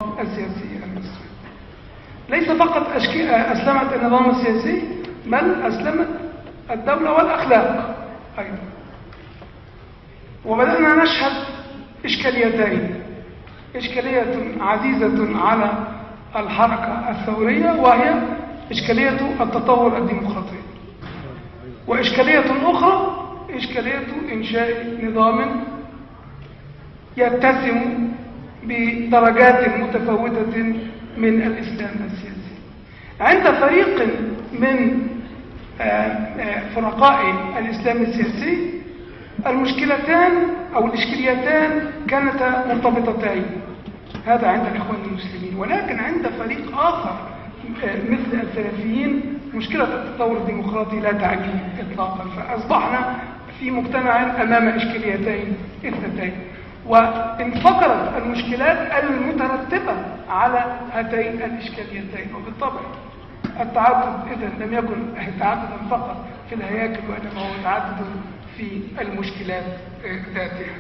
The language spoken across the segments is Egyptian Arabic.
السياسي المصري ليس فقط أسلمت النظام السياسي بل أسلمت الدولة والأخلاق أيضا وبدأنا نشهد إشكاليتين إشكالية عزيزة على الحركة الثورية وهي إشكالية التطور الديمقراطي وإشكالية أخرى إشكالية إنشاء نظام يتسم بدرجات متفاوتة من الإسلام السياسي عند فريق من فرقاء الإسلام السياسي المشكلتان أو الإشكاليتان كانتا مرتبطتين هذا عند الإخوان المسلمين ولكن عند فريق آخر مثل السلفيين مشكلة التطور الديمقراطي لا تعني إطلاقا فأصبحنا في مجتمع أمام إشكاليتين اثنتين وانفجرت المشكلات المترتبة على هاتين الإشكاليتين وبالطبع التعدد إذا لم يكن تعددا فقط في الهياكل وإنما هو تعدد في المشكلات ذاتها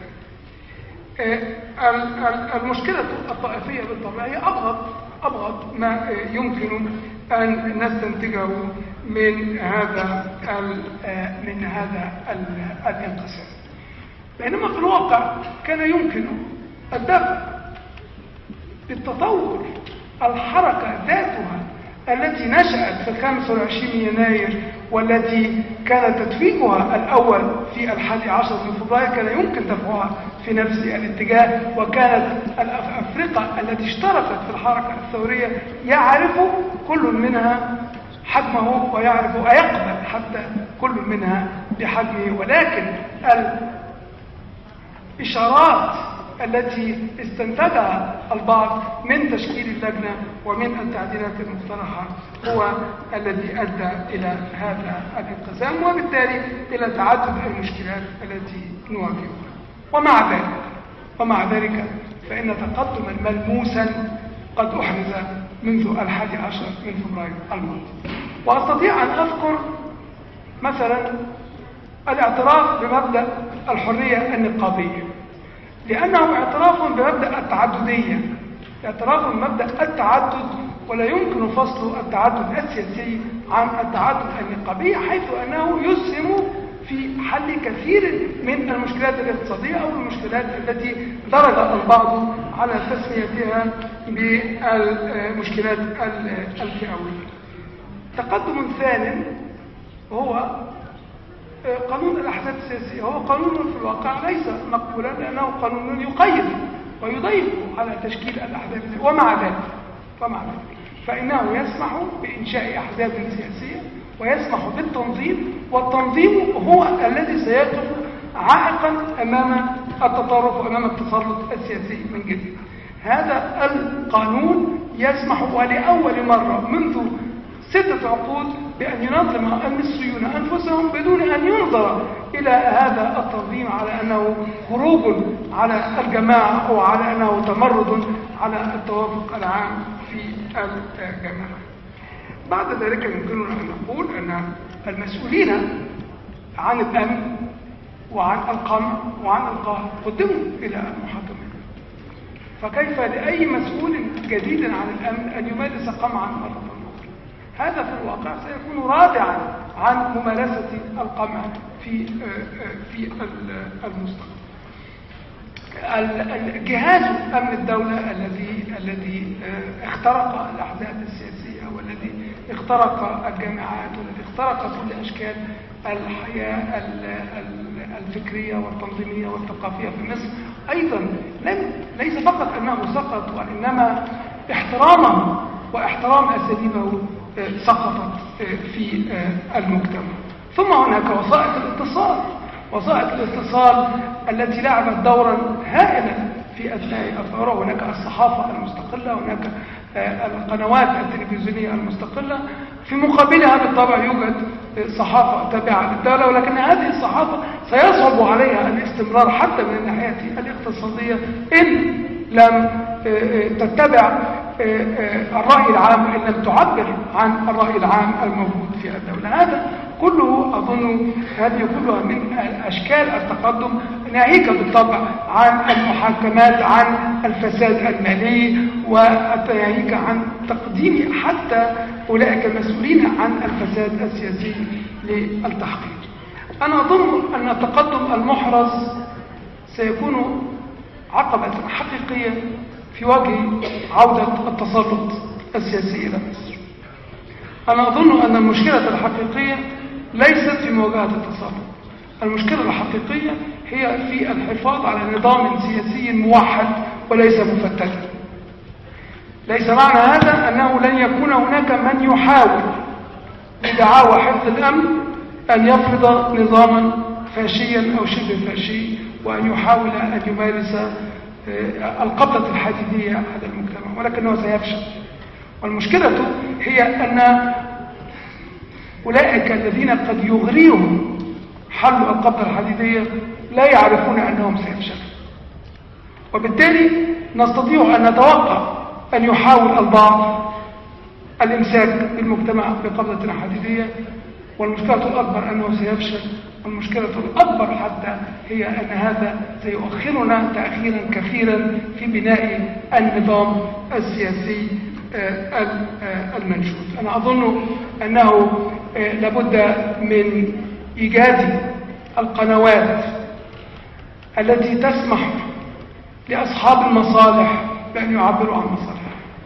المشكلة الطائفية بالطبع هي أبغض أبغض ما يمكن أن نستنتجه من هذا من هذا الانقسام بينما في الواقع كان يمكن الدفع بالتطور الحركة ذاتها التي نشأت في 25 يناير والتي كان تتفيقها الأول في الحادي عشر من فبراير كان يمكن دفعها في نفس الاتجاه وكانت الأفرقة التي اشتركت في الحركة الثورية يعرف كل منها حجمه ويعرف ويقبل حتى كل منها بحجمه ولكن الإشارات التي استنتجها البعض من تشكيل اللجنة ومن التعديلات المقترحة هو الذي أدى إلى هذا الانقسام وبالتالي إلى تعدد المشكلات التي نواجهها ومع ذلك ومع ذلك فإن تقدما ملموسا قد أحرز منذ الحادي عشر من فبراير الماضي وأستطيع أن أذكر مثلا الاعتراف بمبدأ الحرية النقابية لأنه اعتراف بمبدأ التعددية اعتراف بمبدأ التعدد ولا يمكن فصل التعدد السياسي عن التعدد النقابي حيث أنه يسهم في حل كثير من المشكلات الاقتصادية أو المشكلات التي درج البعض على تسميتها بالمشكلات الفئوية تقدم ثان هو قانون الأحزاب السياسية هو قانون في الواقع ليس مقبولا لأنه قانون يقيد ويضيق على تشكيل الأحزاب ومع ذلك ومع ذلك فإنه يسمح بإنشاء أحزاب سياسية ويسمح بالتنظيم والتنظيم هو الذي سيقف عائقا أمام التطرف وأمام التسلط السياسي من جديد هذا القانون يسمح ولأول مرة منذ ستة عقود بأن ينظم المصريون أنفسهم بدون أن ينظر إلى هذا التنظيم على أنه خروج على الجماعة أو على أنه تمرد على التوافق العام في الجماعة بعد ذلك يمكننا أن نقول أن المسؤولين عن الأمن وعن القمع وعن القهر قدموا إلى المحاكمين فكيف لأي مسؤول جديد عن الأمن أن يمارس قمعا مرة هذا في الواقع سيكون رادعا عن ممارسة القمع في في المستقبل الجهاز أمن الدولة الذي الذي اخترق الأحزاب السياسية والذي اخترق الجامعات والذي اخترق كل أشكال الحياة الفكرية والتنظيمية والثقافية في مصر أيضا لم ليس فقط أنه سقط وإنما احترامه واحترام أساليبه سقطت في المجتمع ثم هناك وسائط الاتصال وسائط الاتصال التي لعبت دورا هائلا في أثناء الثورة هناك الصحافة المستقلة هناك القنوات التلفزيونية المستقلة في مقابلها بالطبع يوجد صحافة تابعة للدولة ولكن هذه الصحافة سيصعب عليها الاستمرار حتى من الناحية الاقتصادية إن لم تتبع الرأي العام إن لم تعبر عن الرأي العام الموجود في الدولة هذا كله أظن هذه كلها من أشكال التقدم ناهيك بالطبع عن المحاكمات عن الفساد المالي وناهيك عن تقديم حتى أولئك المسؤولين عن الفساد السياسي للتحقيق أنا أظن أن التقدم المحرز سيكون عقبة حقيقية في وجه عودة التسلط السياسي إلى مصر أنا أظن أن المشكلة الحقيقية ليست في مواجهة التسلط المشكلة الحقيقية هي في الحفاظ على نظام سياسي موحد وليس مفتتا ليس معنى هذا أنه لن يكون هناك من يحاول بدعاوى حفظ الأمن أن يفرض نظاما فاشيا أو شبه فاشي وأن يحاول أن يمارس آه، القبضة الحديدية على المجتمع ولكنه سيفشل والمشكلة هي أن أولئك الذين قد يغريهم حل القبضة الحديدية لا يعرفون أنهم سيفشلوا وبالتالي نستطيع أن نتوقع أن يحاول البعض الإمساك بالمجتمع بقبضة حديدية والمشكلة الأكبر أنه سيفشل والمشكلة الأكبر حتى هي أن هذا سيؤخرنا تأخيرا كثيرا في بناء النظام السياسي آه، آه، المنشود أنا أظن أنه آه، لابد من إيجاد القنوات التي تسمح لأصحاب المصالح بأن يعبروا عن مصالحهم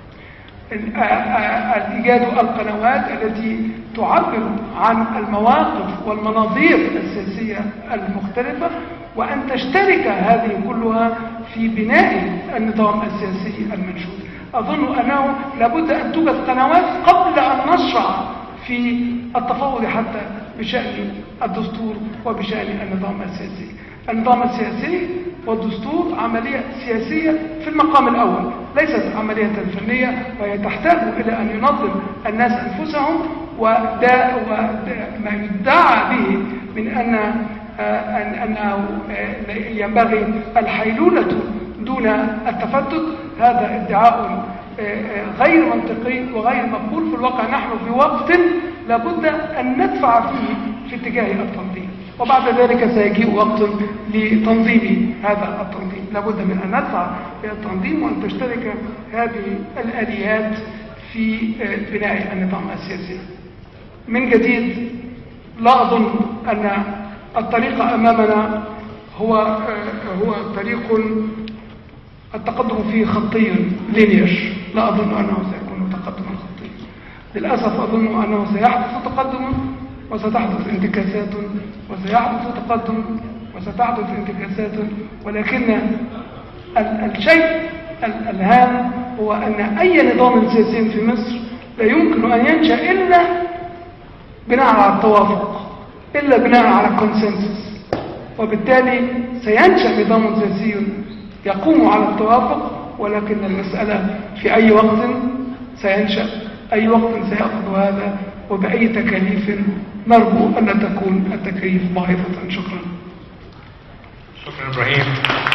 إيجاد القنوات التي تعبر عن المواقف والمناظير السياسية المختلفة وأن تشترك هذه كلها في بناء النظام السياسي المنشود أظن أنه لابد أن توجد قنوات قبل أن نشرع في التفاوض حتى بشأن الدستور وبشأن النظام السياسي النظام السياسي والدستور عملية سياسية في المقام الأول ليست عملية فنية وهي تحتاج إلى أن ينظم الناس أنفسهم وما يدعى به من أن أن أنه ينبغي الحيلولة دون التفتت هذا ادعاء غير منطقي وغير مقبول في الواقع نحن في وقت لابد أن ندفع فيه في اتجاه التنظيم وبعد ذلك سيجيء وقت لتنظيم هذا التنظيم لابد من أن ندفع في التنظيم وأن تشترك هذه الآليات في بناء النظام السياسي من جديد لا أظن أن الطريق أمامنا هو هو طريق التقدم فيه خطي لينير لا أظن أنه سيكون تقدما خطيا للأسف أظن أنه سيحدث تقدم وستحدث انتكاسات وسيحدث تقدم وستحدث انتكاسات ولكن الشيء الهام هو أن أي نظام سياسي في مصر لا يمكن أن ينشأ إلا بناء على التوافق إلا بناء على الكونسنسس وبالتالي سينشأ نظام سياسي يقوم على التوافق ولكن المسألة في أي وقت سينشأ أي وقت سيأخذ هذا وبأي تكاليف نرجو أن تكون التكاليف ضعيفة شكرا شكرا إبراهيم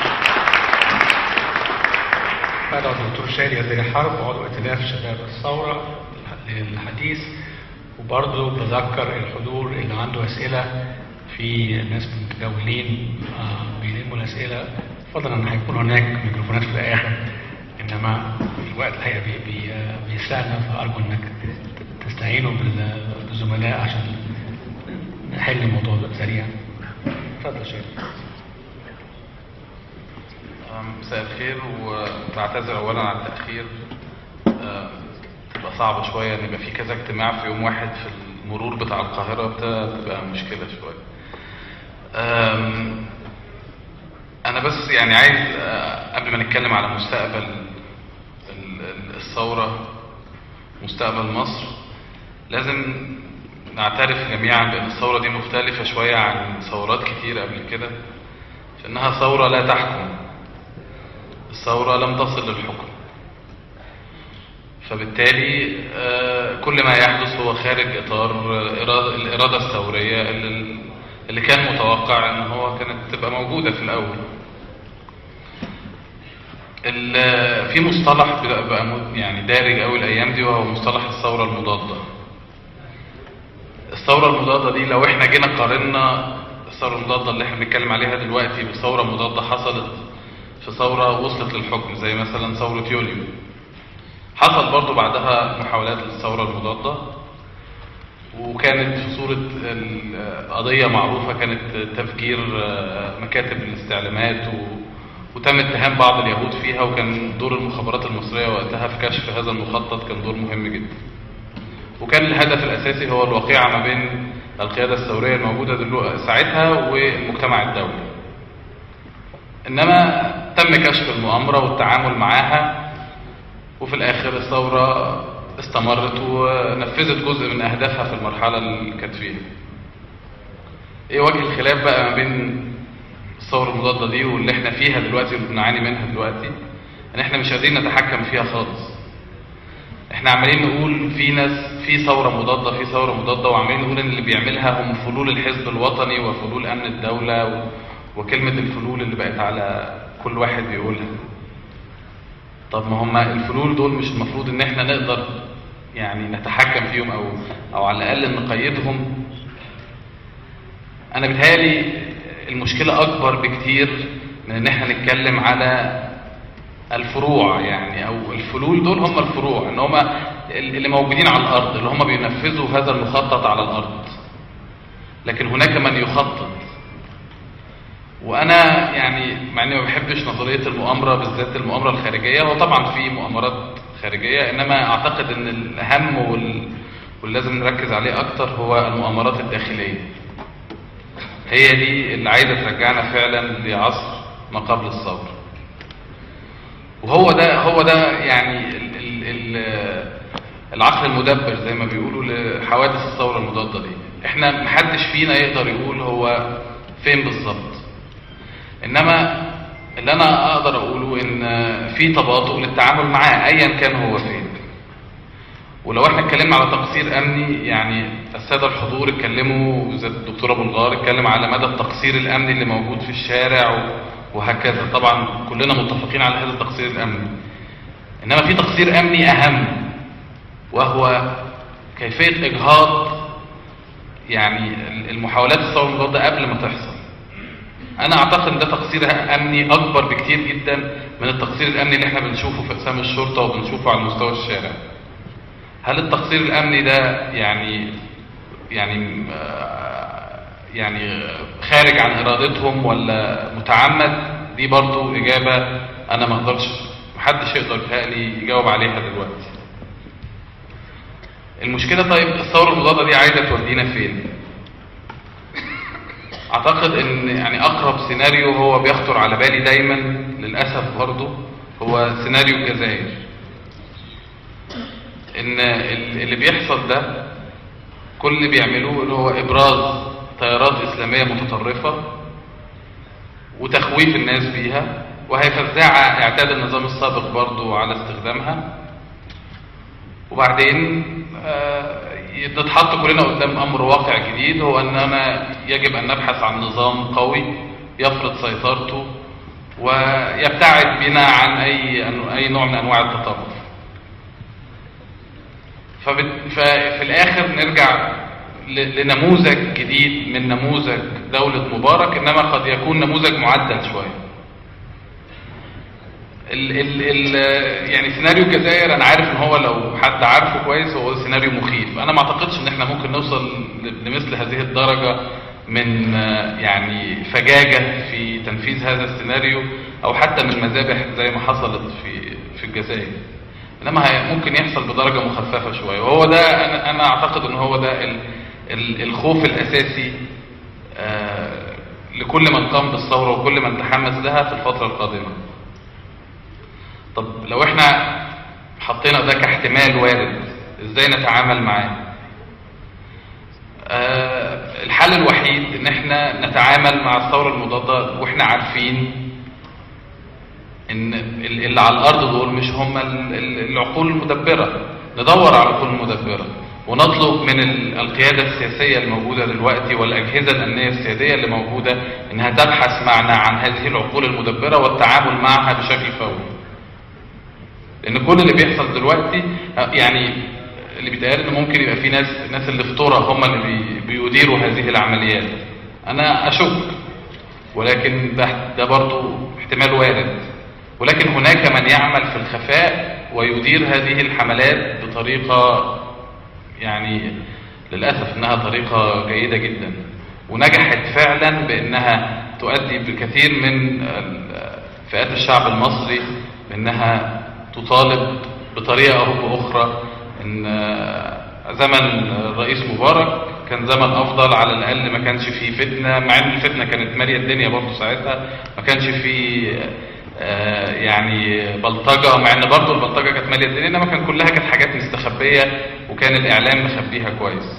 هذا الدكتور شادي وزير حرب عضو ائتلاف شباب الثورة للحديث وبرضه بذكر الحضور اللي عنده أسئلة في ناس متداولين آه، بيلموا الأسئلة فضلا ان هيكون هناك ميكروفونات في الاخر انما الوقت الحقيقه بي بي بيساعدنا فارجو انك تستعينوا بالزملاء عشان نحل الموضوع ده سريعا اتفضل شيخ مساء الخير وبعتذر اولا على التاخير تبقى صعبه شويه ان يبقى في كذا اجتماع في يوم واحد في المرور بتاع القاهره بتبقى مشكله شويه انا بس يعني عايز آه، قبل ما نتكلم على مستقبل الثورة مستقبل مصر لازم نعترف جميعا بان الثورة دي مختلفة شوية عن ثورات كتير قبل كده في انها ثورة لا تحكم الثورة لم تصل للحكم فبالتالي آه، كل ما يحدث هو خارج اطار الارادة الثورية اللي اللي كان متوقع ان هو كانت تبقى موجودة في الاول في مصطلح بقى يعني دارج قوي الايام دي وهو مصطلح الثورة المضادة الثورة المضادة دي لو احنا جينا قارنا الثورة المضادة اللي احنا بنتكلم عليها دلوقتي بثورة مضادة حصلت في ثورة وصلت للحكم زي مثلا ثورة يوليو حصل برضو بعدها محاولات للثورة المضادة وكانت في صورة القضية معروفة كانت تفجير مكاتب الاستعلامات و... وتم اتهام بعض اليهود فيها وكان دور المخابرات المصرية وقتها في كشف هذا المخطط كان دور مهم جدا وكان الهدف الأساسي هو الوقيعة ما بين القيادة الثورية الموجودة دلوقتي ساعتها والمجتمع الدولي إنما تم كشف المؤامرة والتعامل معاها وفي الآخر الثورة استمرت ونفذت جزء من أهدافها في المرحلة اللي كانت فيها إيه وجه الخلاف بقى ما بين الثورة المضادة دي واللي احنا فيها دلوقتي واللي بنعاني منها دلوقتي ان احنا مش قادرين نتحكم فيها خالص احنا عمالين نقول في ناس في ثورة مضادة في ثورة مضادة وعمالين نقول ان اللي بيعملها هم فلول الحزب الوطني وفلول امن الدولة و... وكلمة الفلول اللي بقت على كل واحد بيقولها طب ما هم الفلول دول مش المفروض ان احنا نقدر يعني نتحكم فيهم او او على الاقل نقيدهم انا بتهيألي المشكلة اكبر بكتير من ان احنا نتكلم على الفروع يعني او الفلول دول هم الفروع ان هم اللي موجودين على الارض اللي هم بينفذوا هذا المخطط على الارض لكن هناك من يخطط وانا يعني مع اني ما بحبش نظريه المؤامره بالذات المؤامره الخارجيه هو طبعا في مؤامرات خارجيه انما اعتقد ان الاهم وال... واللي لازم نركز عليه اكتر هو المؤامرات الداخليه هي دي اللي عايزه ترجعنا فعلا لعصر ما قبل الثوره وهو ده هو ده يعني ال ال ال العقل المدبر زي ما بيقولوا لحوادث الثوره المضاده دي احنا محدش فينا يقدر يقول هو فين بالظبط انما اللي انا اقدر اقوله ان في تباطؤ للتعامل معاه ايا كان هو فين ولو احنا اتكلمنا على تقصير امني يعني الساده الحضور اتكلموا زي الدكتور ابو الغار اتكلم على مدى التقصير الامني اللي موجود في الشارع وهكذا طبعا كلنا متفقين على هذا التقصير الامني انما في تقصير امني اهم وهو كيفيه اجهاض يعني المحاولات الثوره المضاده قبل ما تحصل انا اعتقد ده تقصير امني اكبر بكتير جدا من التقصير الامني اللي احنا بنشوفه في اقسام الشرطه وبنشوفه على مستوى الشارع هل التقصير الامني ده يعني يعني يعني خارج عن ارادتهم ولا متعمد دي برضو اجابه انا ما اقدرش محدش يقدر يتهيألي يجاوب عليها دلوقتي المشكله طيب الثوره المضاده دي عايزه تودينا فين اعتقد ان يعني اقرب سيناريو هو بيخطر على بالي دايما للاسف برضه هو سيناريو الجزائر ان اللي بيحصل ده كل اللي بيعملوه اللي هو ابراز تيارات اسلاميه متطرفه وتخويف الناس بيها وهيفزع اعتاد النظام السابق برضه على استخدامها وبعدين آه نتحط كلنا قدام امر واقع جديد هو اننا يجب ان نبحث عن نظام قوي يفرض سيطرته ويبتعد بنا عن اي اي نوع من انواع التطرف ففي الاخر نرجع لنموذج جديد من نموذج دولة مبارك انما قد يكون نموذج معدل شويه ال ال ال يعني سيناريو الجزائر انا عارف ان هو لو حد عارفه كويس هو سيناريو مخيف انا ما اعتقدش ان احنا ممكن نوصل لمثل هذه الدرجة من يعني فجاجة في تنفيذ هذا السيناريو او حتى من مذابح زي ما حصلت في في الجزائر انما ممكن يحصل بدرجة مخففة شوية وهو ده انا, أنا اعتقد ان هو ده ال ال الخوف الاساسي آه لكل من قام بالثورة وكل من تحمس لها في الفترة القادمة طب لو احنا حطينا ده كاحتمال وارد ازاي نتعامل معاه أه الحل الوحيد ان احنا نتعامل مع الثورة المضادة واحنا عارفين ان اللي على الارض دول مش هم العقول المدبرة ندور على العقول المدبرة ونطلب من القيادة السياسية الموجودة دلوقتي والأجهزة الأمنية السيادية اللي موجودة إنها تبحث معنا عن هذه العقول المدبرة والتعامل معها بشكل فوري لان كل اللي بيحصل دلوقتي يعني اللي بيتقال ان ممكن يبقى في ناس الناس اللي في طرق هم اللي بي بيديروا هذه العمليات انا اشك ولكن ده ده برضو احتمال وارد ولكن هناك من يعمل في الخفاء ويدير هذه الحملات بطريقة يعني للأسف انها طريقة جيدة جدا ونجحت فعلا بانها تؤدي بكثير من فئات الشعب المصري بانها تطالب بطريقة او باخرى ان زمن الرئيس مبارك كان زمن افضل على الاقل ما كانش فيه فتنة مع ان الفتنة كانت مالية الدنيا برضه ساعتها ما كانش فيه آه يعني بلطجة مع ان برضه البلطجة كانت مالية الدنيا انما كان كلها كانت حاجات مستخبية وكان الاعلام مخبيها كويس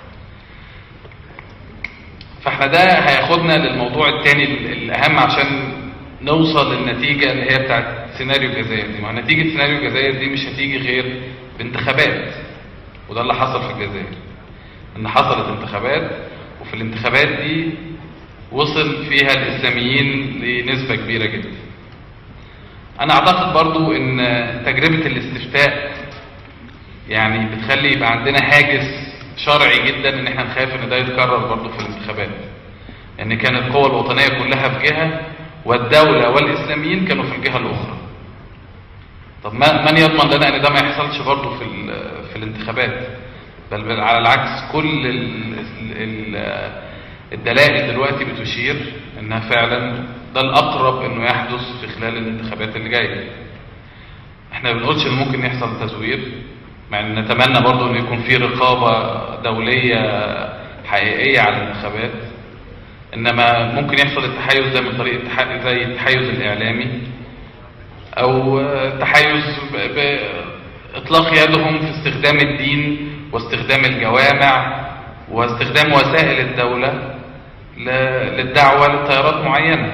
فاحنا ده هياخدنا للموضوع الثاني الاهم عشان نوصل للنتيجة اللي هي بتاعت سيناريو الجزائر دي ما نتيجة سيناريو الجزائر دي مش هتيجي غير بانتخابات وده اللي حصل في الجزائر ان حصلت انتخابات وفي الانتخابات دي وصل فيها الاسلاميين لنسبة كبيرة جدا انا اعتقد برضو ان تجربة الاستفتاء يعني بتخلي يبقى عندنا هاجس شرعي جدا ان احنا نخاف ان ده يتكرر برضو في الانتخابات ان كانت القوى الوطنية كلها في جهة والدولة والاسلاميين كانوا في الجهة الاخرى طب من يضمن لنا ان ده ما يحصلش برضو في في الانتخابات بل, بل على العكس كل ال ال الدلائل دلوقتي بتشير انها فعلا ده الاقرب انه يحدث في خلال الانتخابات اللي جايه احنا ما بنقولش ان ممكن يحصل تزوير مع ان نتمنى برضو ان يكون في رقابه دوليه حقيقيه على الانتخابات انما ممكن يحصل التحيز ده من طريق زي التحيز الاعلامي او تحيز باطلاق يدهم في استخدام الدين واستخدام الجوامع واستخدام وسائل الدولة للدعوة لتيارات معينة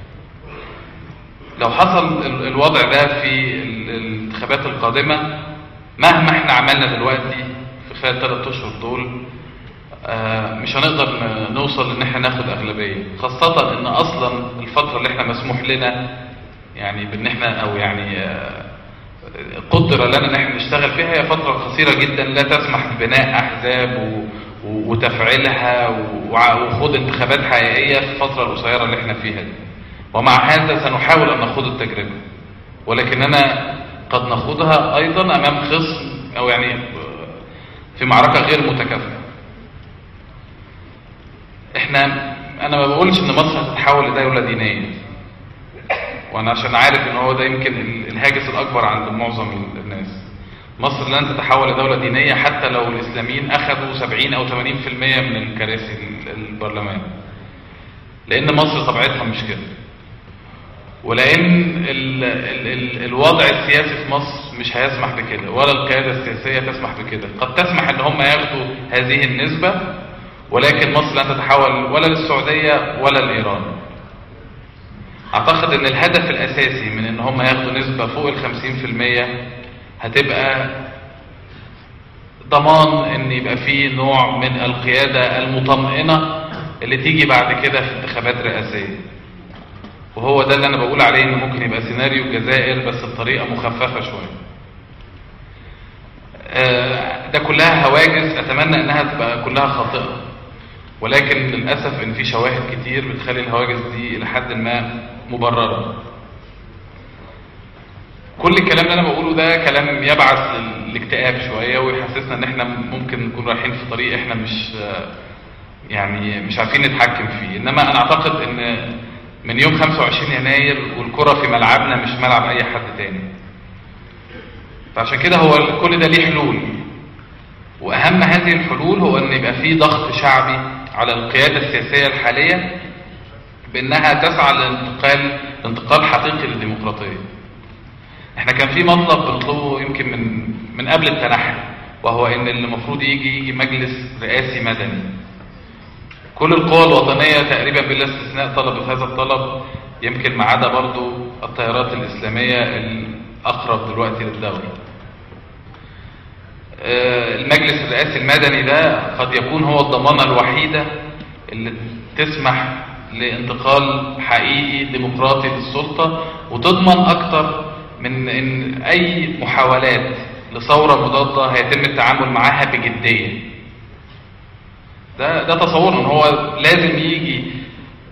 لو حصل الوضع ده في الانتخابات القادمة مهما احنا عملنا دلوقتي في خلال ثلاث اشهر دول مش هنقدر نوصل ان احنا ناخد اغلبية خاصة ان اصلا الفترة اللي احنا مسموح لنا يعني بان احنا او يعني قدر لنا ان احنا نشتغل فيها هي فترة قصيرة جدا لا تسمح ببناء احزاب وتفعيلها وخوض انتخابات حقيقية في الفترة القصيرة اللي احنا فيها دي ومع هذا سنحاول ان نخوض التجربة ولكننا قد نخوضها ايضا امام خصم او يعني في معركة غير متكافئة احنا انا ما بقولش ان مصر هتتحول لدولة دينية وانا عشان عارف ان هو ده يمكن الهاجس الاكبر عند معظم الناس مصر لن تتحول لدولة دينية حتى لو الاسلاميين اخذوا 70 او 80% من الكراسي البرلمان لان مصر طبيعتها مش كده ولان ال ال ال الوضع السياسي في مصر مش هيسمح بكده ولا القيادة السياسية تسمح بكده قد تسمح ان هم ياخدوا هذه النسبة ولكن مصر لن تتحول ولا للسعودية ولا لإيران اعتقد ان الهدف الاساسي من ان هم ياخدوا نسبة فوق الخمسين في المية هتبقى ضمان ان يبقى فيه نوع من القيادة المطمئنة اللي تيجي بعد كده في انتخابات رئاسية وهو ده اللي انا بقول عليه ان ممكن يبقى سيناريو الجزائر بس بطريقة مخففة شوية ده كلها هواجس اتمنى انها تبقى كلها خاطئة ولكن للأسف ان في شواهد كتير بتخلي الهواجس دي الى حد ما مبررة كل الكلام اللي انا بقوله ده كلام يبعث للاكتئاب شوية ويحسسنا ان احنا ممكن نكون رايحين في طريق احنا مش يعني مش عارفين نتحكم فيه انما انا اعتقد ان من يوم 25 يناير والكرة في ملعبنا مش ملعب اي حد تاني فعشان كده هو كل ده ليه حلول واهم هذه الحلول هو ان يبقى في ضغط شعبي على القيادة السياسية الحالية بانها تسعى لانتقال انتقال حقيقي للديمقراطية احنا كان في مطلب بنطلبه يمكن من من قبل التنحي وهو ان اللي المفروض يجي يجي مجلس رئاسي مدني كل القوى الوطنية تقريبا بلا استثناء طلبت هذا الطلب يمكن ما عدا برضه التيارات الإسلامية الأقرب دلوقتي للدولة المجلس الرئاسي المدني ده قد يكون هو الضمانة الوحيدة اللي تسمح لانتقال حقيقي ديمقراطي للسلطة وتضمن أكتر من إن أي محاولات لثورة مضادة هيتم التعامل معاها بجدية ده ده تصور ان هو لازم يجي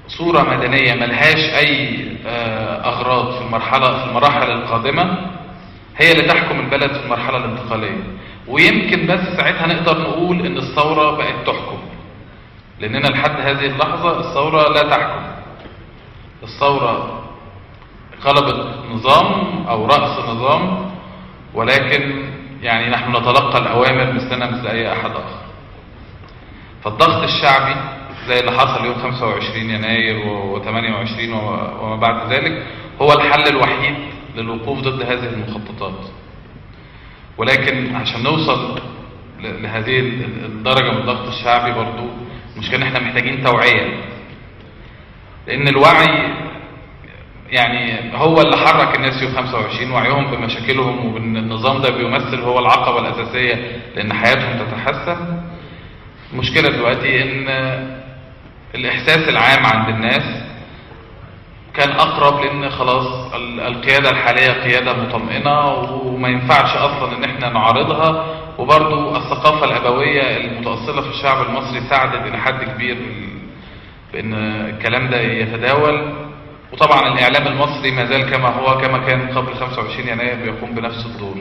صورة مدنية ملهاش أي آه، أغراض في المرحلة في المراحل القادمة هي اللي تحكم البلد في المرحلة الانتقالية ويمكن بس ساعتها نقدر نقول إن الثورة بقت تحكم لأننا لحد هذه اللحظة الثورة لا تحكم الثورة غلبت نظام أو رأس نظام ولكن يعني نحن نتلقى الأوامر مثلنا مثل أي أحد آخر فالضغط الشعبي زي اللي حصل يوم 25 يناير و28 وما بعد ذلك هو الحل الوحيد للوقوف ضد هذه المخططات ولكن عشان نوصل ل- لهذه الدرجة من الضغط الشعبي برضو المشكلة ان احنا محتاجين توعية لان الوعي يعني هو اللي حرك الناس يوم 25 وعيهم بمشاكلهم وبان النظام ده بيمثل هو العقبة الأساسية لأن حياتهم تتحسن المشكلة دلوقتي ان الإحساس العام عند الناس كان أقرب لأن خلاص ال- القيادة الحالية قيادة مطمئنة وما ينفعش أصلا إن احنا نعارضها وبرضو الثقافة الأبوية المتأصلة في الشعب المصري ساعدت إلى حد كبير بال- بأن الكلام ده يتداول وطبعا الإعلام المصري ما زال كما هو كما كان قبل 25 يناير بيقوم بنفس الدور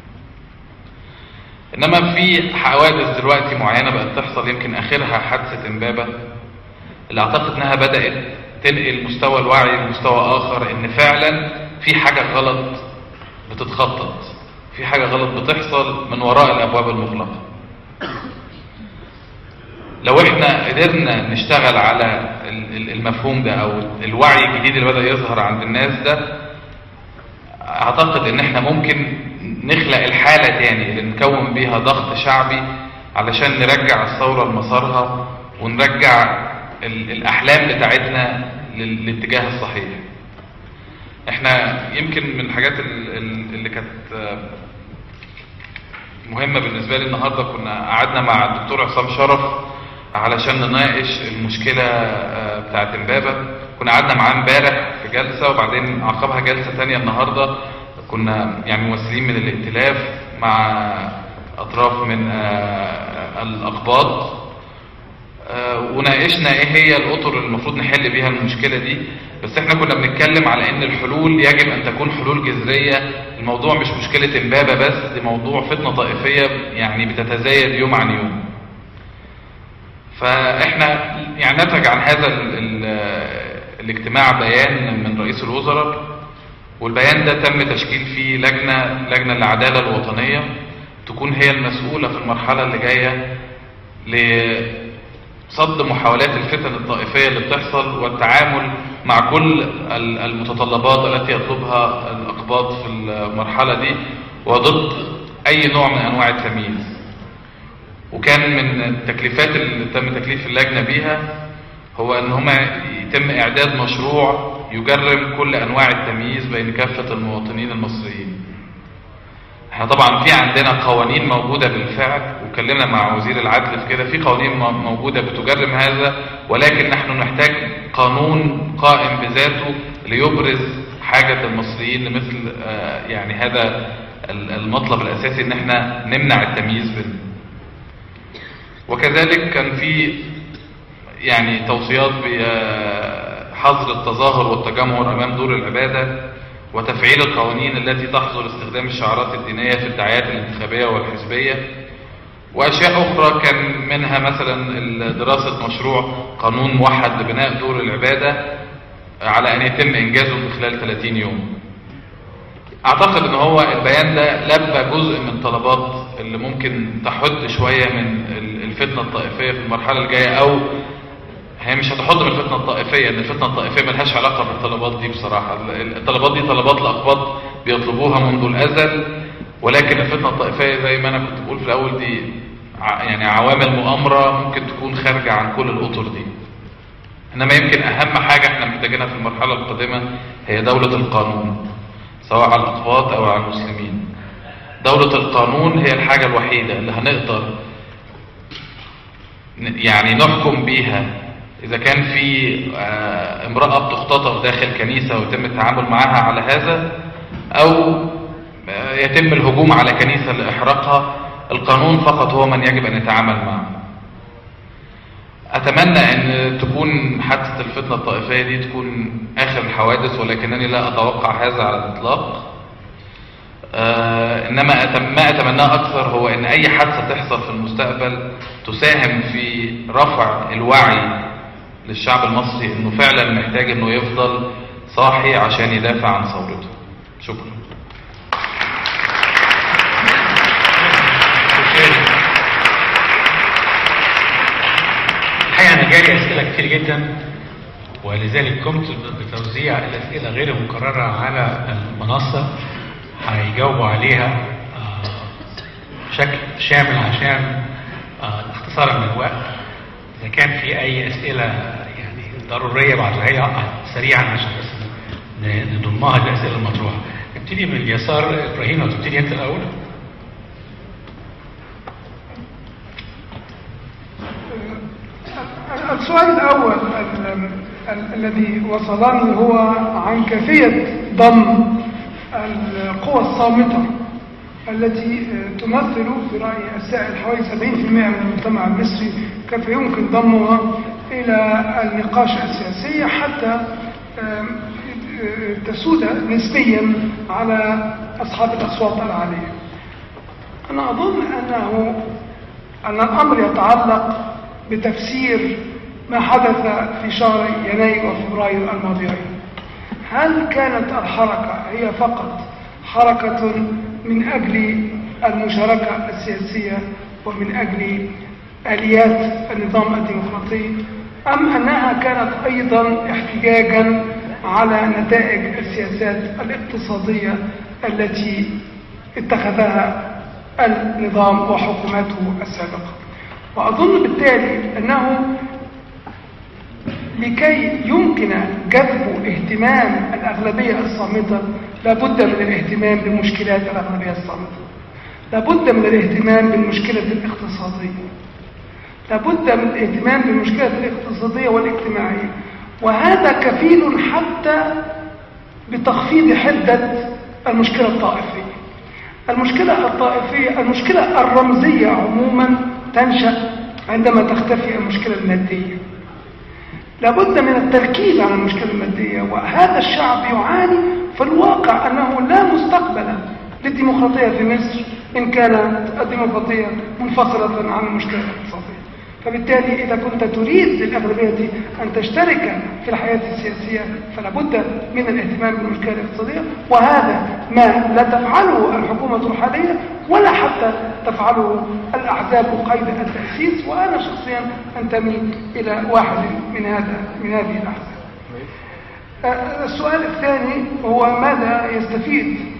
إنما في حوادث دلوقتي معينة بقت تحصل يمكن آخرها حادثة إمبابة اللي أعتقد إنها بدأت تنقل مستوى الوعي لمستوى آخر إن فعلا في حاجة غلط بتتخطط في حاجة غلط بتحصل من وراء الأبواب المغلقة لو احنا قدرنا نشتغل على ال- ال- المفهوم ده او الوعي الجديد اللي بدأ يظهر عند الناس ده اعتقد ان احنا ممكن نخلق الحالة تاني اللي نكون بيها ضغط شعبي علشان نرجع الثورة لمسارها ونرجع ال- الاحلام بتاعتنا لل- للاتجاه الصحيح احنا يمكن من الحاجات ال- ال- اللي كانت آه، مهمة بالنسبة لي النهاردة كنا قعدنا مع الدكتور عصام شرف علشان نناقش المشكلة آه، بتاعت امبابة كنا قعدنا معاه امبارح في جلسة وبعدين عقبها جلسة تانية النهاردة كنا يعني ممثلين من الائتلاف مع أطراف من آه، الأقباط آه، وناقشنا ايه هي الاطر اللي المفروض نحل بيها المشكلة دي بس احنا كنا بنتكلم على ان الحلول يجب ان تكون حلول جذرية الموضوع مش مشكلة امبابة بس دي موضوع فتنة طائفية يعني بتتزايد يوم عن يوم فاحنا يعني نتج عن هذا ال ال الاجتماع بيان من رئيس الوزراء والبيان ده تم تشكيل فيه لجنة لجنة للعدالة الوطنية تكون هي المسؤولة في المرحلة اللي جاية لصد محاولات الفتن الطائفية اللي بتحصل والتعامل مع كل ال- المتطلبات التي يطلبها الأقباط في المرحلة دي وضد أي نوع من أنواع التمييز وكان من التكليفات اللي تم تكليف اللجنة بيها هو ان هما يتم اعداد مشروع يجرم كل انواع التمييز بين كافة المواطنين المصريين احنا طبعا في عندنا قوانين موجودة بالفعل وكلمنا مع وزير العدل في كده في قوانين م- موجودة بتجرم هذا ولكن نحن نحتاج قانون قائم بذاته ليبرز حاجة المصريين لمثل آه، يعني هذا ال- المطلب الاساسي ان احنا نمنع التمييز بينهم وكذلك كان في يعني توصيات بحظر التظاهر والتجمهر امام دور العباده وتفعيل القوانين التي تحظر استخدام الشعارات الدينيه في الدعايات الانتخابيه والحزبيه واشياء اخرى كان منها مثلا دراسه مشروع قانون موحد لبناء دور العباده على ان يتم انجازه في خلال 30 يوم اعتقد ان هو البيان ده لبى جزء من طلبات اللي ممكن تحد شوية من ال- الفتنة الطائفية في المرحلة الجاية او هي مش هتحد من الفتنة الطائفية لان الفتنة الطائفية ملهاش علاقة بالطلبات دي بصراحة ال- الطلبات دي طلبات الاقباط بيطلبوها منذ الازل ولكن الفتنة الطائفية زي ما انا كنت بقول في الاول دي ع- يعني عوامل مؤامرة ممكن تكون خارجة عن كل الاطر دي انما يمكن اهم حاجة احنا محتاجينها في المرحلة القادمة هي دولة القانون سواء على الأقباط أو على المسلمين دولة القانون هي الحاجة الوحيدة اللي هنقدر ن- يعني نحكم بيها إذا كان في آه، امرأة بتختطف داخل كنيسة ويتم التعامل معها على هذا أو آه، يتم الهجوم على كنيسة لإحراقها القانون فقط هو من يجب أن يتعامل معه اتمنى ان تكون حادثة الفتنة الطائفية دي تكون اخر الحوادث ولكنني لا اتوقع هذا على الاطلاق آه انما أتم- ما اتمناه اكثر هو ان اي حادثة تحصل في المستقبل تساهم في رفع الوعي للشعب المصري انه فعلا محتاج انه يفضل صاحي عشان يدافع عن ثورته شكرا الحقيقة أنا جالي أسئلة كتير جدا ولذلك قمت بتوزيع الأسئلة غير المكررة على المنصة هيجاوبوا عليها آه، بشكل شامل عشان آه، اختصارا من الوقت إذا كان في أي أسئلة يعني ضرورية بعدها لي سريعا عشان بس ن- نضمها للأسئلة المطروحة نبتدي من اليسار إبراهيم لو تبتدي أنت الأول السؤال الأول ال- ال- الذي وصلني هو عن كيفية ضم القوى الصامتة التي تمثل في رأي السائل حوالي 70% من المجتمع المصري كيف يمكن ضمها إلى النقاش السياسي حتى آم، تسود نسبيا على أصحاب الأصوات العالية أنا أظن أنه أن الأمر يتعلق بتفسير ما حدث في شهر يناير وفبراير الماضيين هل كانت الحركة هي فقط حركة من أجل المشاركة السياسية ومن أجل آليات النظام الديمقراطي أم أنها كانت أيضا احتجاجا على نتائج السياسات الاقتصادية التي اتخذها النظام وحكوماته السابقة وأظن بالتالي أنه لكي يمكن جذب اهتمام الأغلبية الصامتة لابد من الاهتمام بمشكلات الأغلبية الصامتة لابد من الاهتمام بالمشكلة الاقتصادية لابد من الاهتمام بالمشكلة الاقتصادية والاجتماعية وهذا كفيل حتى بتخفيض حدة المشكلة الطائفية المشكلة الطائفية المشكلة الرمزية عموما تنشأ عندما تختفي المشكلة المادية لابد من التركيز على المشكلة المادية وهذا الشعب يعاني في الواقع أنه لا مستقبل للديمقراطية في مصر إن كانت الديمقراطية منفصلة عن المشكلة الاقتصادية فبالتالي إذا كنت تريد للأغلبية أن تشترك في الحياة السياسية فلا بد من الاهتمام بالمشكلة الاقتصادية وهذا ما لا تفعله الحكومة الحالية ولا حتى تفعله الأحزاب قيد التأسيس وأنا شخصيا أنتمي إلى واحد من هذا من هذه الأحزاب آه، السؤال الثاني هو ماذا يستفيد